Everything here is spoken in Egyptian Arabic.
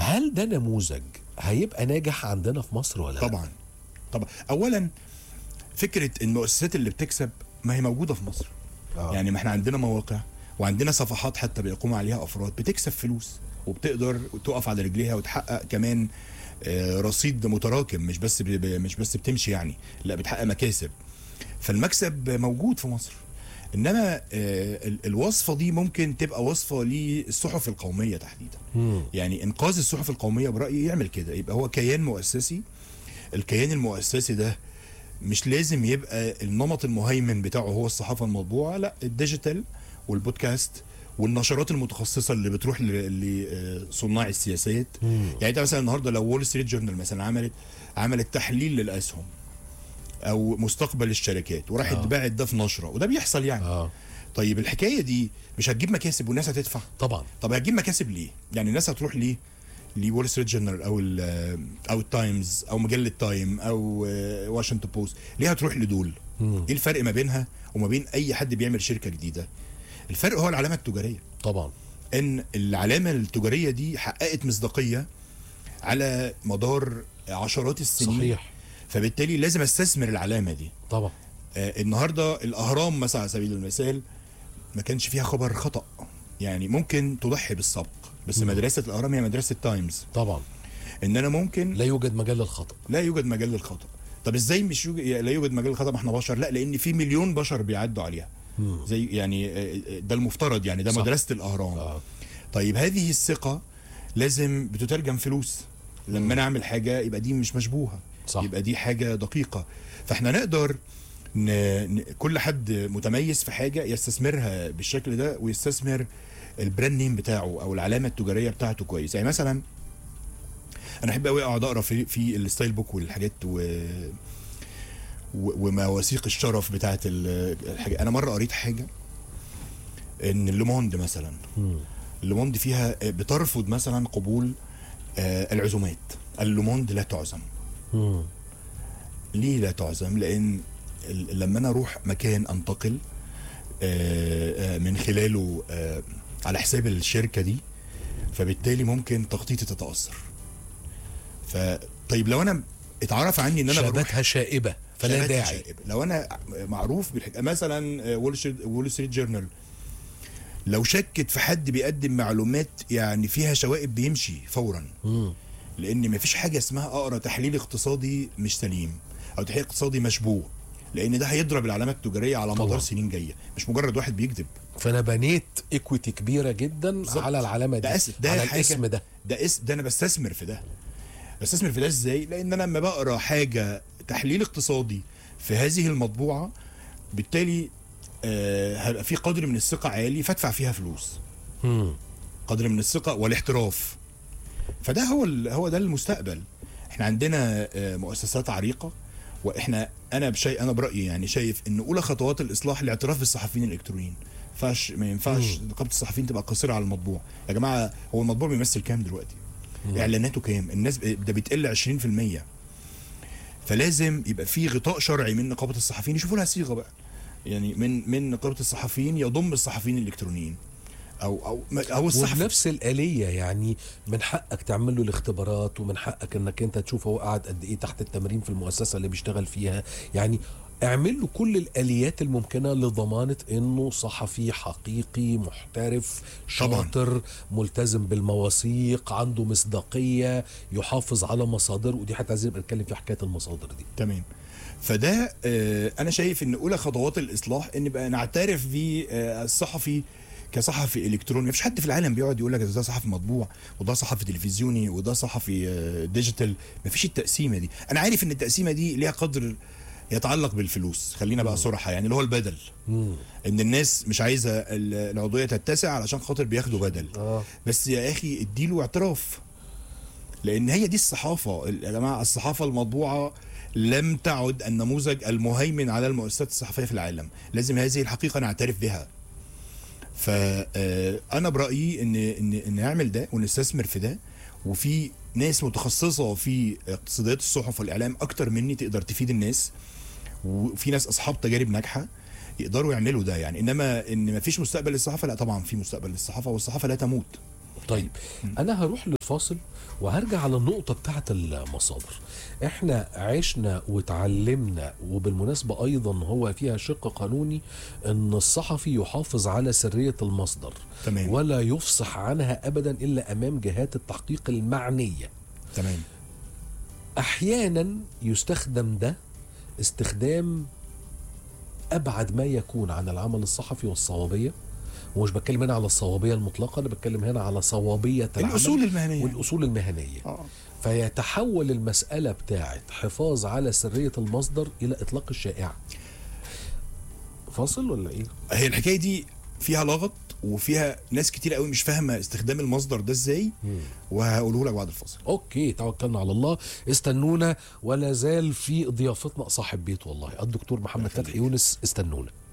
هل ده نموذج هيبقى ناجح عندنا في مصر ولا لا؟ طبعا طبعا اولا فكره المؤسسات اللي بتكسب ما هي موجوده في مصر آه. يعني ما احنا عندنا مواقع وعندنا صفحات حتى بيقوم عليها افراد بتكسب فلوس وبتقدر تقف على رجليها وتحقق كمان آه، رصيد متراكم مش بس ب- ب- مش بس بتمشي يعني لا بتحقق مكاسب فالمكسب موجود في مصر انما آه، ال- الوصفه دي ممكن تبقى وصفه للصحف القوميه تحديدا مم. يعني انقاذ الصحف القوميه برايي يعمل كده يبقى هو كيان مؤسسي الكيان المؤسسي ده مش لازم يبقى النمط المهيمن بتاعه هو الصحافه المطبوعه لا الديجيتال والبودكاست والنشرات المتخصصه اللي بتروح ل- لصناع السياسات يعني انت مثلا النهارده لو وول ستريت جورنال مثلا عملت عملت تحليل للاسهم او مستقبل الشركات وراحت آه. باعت ده في نشره وده بيحصل يعني اه طيب الحكايه دي مش هتجيب مكاسب والناس هتدفع طبعا طب هتجيب مكاسب ليه؟ يعني الناس هتروح ليه؟ لول ستريت جورنال او ال او التايمز او مجله تايم او آه، واشنطن بوست ليه هتروح لدول؟ مم. ايه الفرق ما بينها وما بين اي حد بيعمل شركه جديده؟ الفرق هو العلامه التجاريه طبعا ان العلامه التجاريه دي حققت مصداقيه على مدار عشرات السنين صحيح فبالتالي لازم استثمر العلامه دي طبعا آه، النهارده الاهرام مثلا على سبيل المثال ما كانش فيها خبر خطا يعني ممكن تضحي بالسبق بس مدرسه الاهرام هي مدرسه تايمز طبعا ان انا ممكن لا يوجد مجال للخطا لا يوجد مجال للخطا طب ازاي مش يوجد لا يوجد مجال للخطا ما احنا بشر لا لان في مليون بشر بيعدوا عليها مم. زي يعني آه، آه، ده المفترض يعني ده صح. مدرسه الاهرام آه. طيب هذه الثقه لازم بتترجم فلوس لما انا اعمل حاجه يبقى دي مش مشبوهه صح. يبقى دي حاجه دقيقه فاحنا نقدر ن... ن... كل حد متميز في حاجه يستثمرها بالشكل ده ويستثمر البراند نيم بتاعه او العلامه التجاريه بتاعته كويس يعني مثلا انا احب قوي اقعد اقرا في في الستايل بوك والحاجات و... و... ومواثيق الشرف بتاعت ال- الحاجه انا مره قريت حاجه ان لوموند مثلا مم. اللوموند فيها بترفض مثلا قبول آه، العزومات اللوموند لا تعزم مم. ليه لا تعزم لان ال- لما انا اروح مكان انتقل آه، آه، من خلاله آه، على حساب الشركه دي فبالتالي ممكن تخطيطي تتاثر فطيب لو انا اتعرف عني ان انا بروح شهادتها شائبه فلا شهادة داعي شائبة. لو انا معروف بالحكايه مثلا وول ستريت وول ستريت جورنال لو شكت في حد بيقدم معلومات يعني فيها شوائب بيمشي فورا مم. لان مفيش حاجه اسمها اقرا تحليل اقتصادي مش سليم او تحليل اقتصادي مشبوه لان ده هيضرب العلامات التجاريه على طبعا. مدار سنين جايه مش مجرد واحد بيكذب فانا بنيت ايكويتي كبيره جدا بالظبط. على العلامه دي ده أس... ده على حاجة الاسم ده ده اس... ده انا بستثمر في ده بستثمر في ده ازاي لان انا لما بقرا حاجه تحليل اقتصادي في هذه المطبوعه بالتالي آه هيبقى في قدر من الثقه عالي فادفع فيها فلوس مم. قدر من الثقه والاحتراف فده هو ال... هو ده المستقبل احنا عندنا آه مؤسسات عريقه واحنا انا بشيء انا برايي يعني شايف ان اولى خطوات الاصلاح الاعتراف بالصحفيين الالكترونيين ينفعش ما ينفعش نقابه الصحفيين تبقى قاصره على المطبوع يا جماعه هو المطبوع بيمثل كام دلوقتي اعلاناته كام الناس ب- ده بتقل 20% فلازم يبقى في غطاء شرعي من نقابه الصحفيين يشوفوا لها صيغه بقى يعني من من نقابه الصحفيين يضم الصحفيين الالكترونيين او او او الصحفي وبنفس الآلية يعني من حقك تعمل له الاختبارات ومن حقك انك انت تشوف هو قاعد قد ايه تحت التمرين في المؤسسة اللي بيشتغل فيها يعني اعمل له كل الآليات الممكنة لضمانة انه صحفي حقيقي محترف طبعاً. شاطر ملتزم بالمواثيق عنده مصداقية يحافظ على مصادر ودي حتى عايزين نبقى نتكلم في حكاية المصادر دي تمام فده آه، انا شايف ان اولى خطوات الاصلاح ان بقى نعترف بالصحفي كصحفي الكتروني مفيش حد في العالم بيقعد يقول لك ده صحفي مطبوع وده صحفي تلفزيوني وده صحفي آه، ديجيتال مفيش التقسيمه دي انا عارف ان التقسيمه دي ليها قدر يتعلق بالفلوس خلينا بقى صراحه يعني اللي هو البدل مم. ان الناس مش عايزه ال- العضويه تتسع علشان خاطر بياخدوا بدل آه. بس يا اخي اديله اعتراف لان هي دي الصحافه يا جماعه الصحافه المطبوعه لم تعد النموذج المهيمن على المؤسسات الصحفيه في العالم لازم هذه الحقيقه نعترف بها فانا برايي ان ان ان نعمل ده ونستثمر في ده وفي ناس متخصصه في اقتصاديات الصحف والاعلام اكتر مني تقدر تفيد الناس وفي ناس اصحاب تجارب ناجحه يقدروا يعملوا ده يعني انما ان مفيش مستقبل للصحافه لا طبعا في مستقبل للصحافه والصحافه لا تموت طيب انا هروح للفاصل وهرجع على النقطه بتاعت المصادر احنا عشنا وتعلمنا وبالمناسبه ايضا هو فيها شق قانوني ان الصحفي يحافظ على سريه المصدر تمام. ولا يفصح عنها ابدا الا امام جهات التحقيق المعنيه تمام احيانا يستخدم ده استخدام ابعد ما يكون عن العمل الصحفي والصوابيه ومش بتكلم هنا على الصوابيه المطلقه انا بتكلم هنا على صوابيه العمل الأصول المهنية. والاصول المهنيه اه فيتحول المساله بتاعت حفاظ على سريه المصدر الى اطلاق الشائعه فاصل ولا ايه هي الحكايه دي فيها لغط وفيها ناس كتير قوي مش فاهمه استخدام المصدر ده ازاي وهقوله لك بعد الفاصل اوكي توكلنا على الله استنونا ولا زال في ضيافتنا صاحب بيت والله الدكتور محمد فتحي يونس استنونا